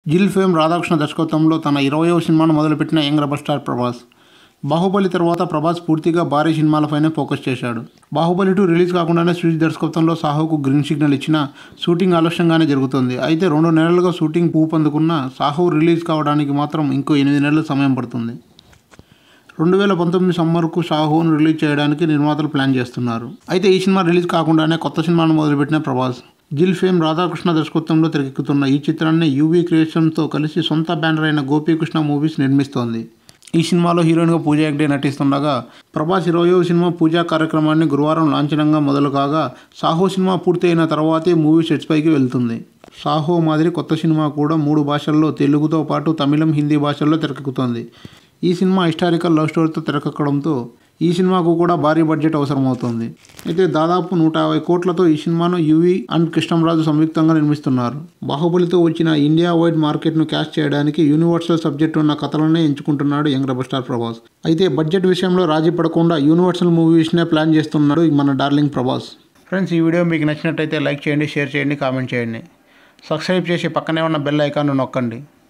జిల్ ఫేమ్ రాధాకృష్ణ దర్శకత్వంలో తన ఇరవయవ సినిమాను మొదలుపెట్టిన young rebel star Prabhas Baahubali తర్వాత ప్రభాస్ పూర్తిగా భారీ సినిమాలపైనే ఫోకస్ చేశాడు బాహుబలి టూ రిలీజ్ కాకుండానే స్విచ్ దర్శకత్వంలో సాహోకు గ్రీన్ సిగ్నల్ ఇచ్చిన షూటింగ్ ఆలస్యంగానే జరుగుతుంది అయితే రెండు నెలలుగా షూటింగ్ ఊపందుకున్న సాహో రిలీజ్ కావడానికి మాత్రం ఇంకో ఎనిమిది నెలల సమయం పడుతుంది రెండు వేల పంతొమ్మిది సమ్మర్కు షాహోను రిలీజ్ చేయడానికి నిర్మాతలు ప్లాన్ చేస్తున్నారు అయితే ఈ సినిమా రిలీజ్ కాకుండానే కొత్త సినిమాను మొదలుపెట్టిన ప్రభాస్ జిల్ ఫేమ్ రాధాకృష్ణ దర్శకత్వంలో తెరకెక్కుతున్న ఈ చిత్రాన్ని యూవీ క్రియేషన్తో కలిసి సొంత బ్యానర్ అయిన గోపీకృష్ణ మూవీస్ నిర్మిస్తోంది ఈ సినిమాలో హీరోయిన్గా పూజా హెగ్డే నటిస్తుండగా ప్రభాస్ ఇరవయో సినిమా పూజా కార్యక్రమాన్ని గురువారం లాంఛనంగా మొదలు కాగా సాహో సినిమా పూర్తయిన తర్వాతే మూవీ సెట్స్ పైకి వెళ్తుంది సాహో మాదిరి కొత్త సినిమా కూడా మూడు భాషల్లో తెలుగుతో పాటు తమిళం హిందీ భాషల్లో తెరకెక్కుతోంది ఈ సినిమా హిస్టారికల్ లవ్ స్టోరీతో తెరకెక్కడంతో ఈ సినిమాకు కూడా భారీ బడ్జెట్ అవసరమవుతుంది అయితే దాదాపు నూట యాభై కోట్లతో ఈ సినిమాను యువి అండ్ కృష్ణంరాజు సంయుక్తంగా నిర్మిస్తున్నారు బాహుబలితో వచ్చిన ఇండియా వైడ్ మార్కెట్ను క్యాష్ చేయడానికి యూనివర్సల్ సబ్జెక్ట్ ఉన్న కథలనే ఎంచుకుంటున్నాడు యంగ్ రెబల్ స్టార్ ప్రభాస్ అయితే బడ్జెట్ విషయంలో రాజీ పడకుండా యూనివర్సల్ మూవీస్నే ప్లాన్ చేస్తున్నాడు మన డార్లింగ్ ప్రభాస్ ఫ్రెండ్స్ ఈ వీడియో మీకు నచ్చినట్టయితే లైక్ చేయండి షేర్ చేయండి కామెంట్ చేయండి సబ్స్క్రైబ్ చేసి పక్కనే ఉన్న బెల్ ఐకాన్ నొక్కండి